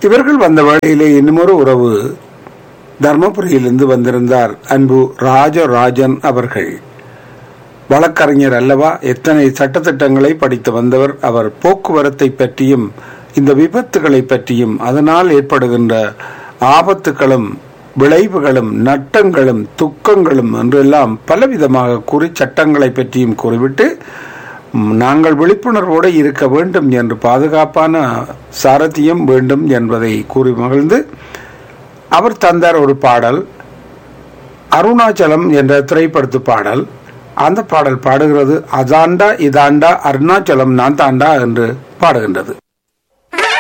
இவர்கள் வந்த வேளையிலே இன்னுமொரு உறவு தர்மபுரியிலிருந்து வந்திருந்தார் அன்பு ராஜராஜன் அவர்கள் வழக்கறிஞர் அல்லவா எத்தனை சட்டத்திட்டங்களை படித்து வந்தவர் அவர் போக்குவரத்தை பற்றியும் இந்த விபத்துகளை பற்றியும் அதனால் ஏற்படுகின்ற ஆபத்துகளும் விளைவுகளும் நட்டங்களும் துக்கங்களும் என்றெல்லாம் பலவிதமாக கூறி சட்டங்களை பற்றியும் கூறிவிட்டு ம், நாங்கள் விழிப்புணர்வோடு இருக்க வேண்டும் என்று பாதுகாப்பான சாரதியம் வேண்டும் என்பதை கூறி மகிழ்ந்து அவர் தந்தார் ஒரு பாடல் அருணாச்சலம் என்ற திரைப்படத்து பாடல் அந்த பாடல் பாடுகிறது அதாண்டா இதாண்டா அருணாச்சலம் நான் தாண்டா என்று பாடுகின்றது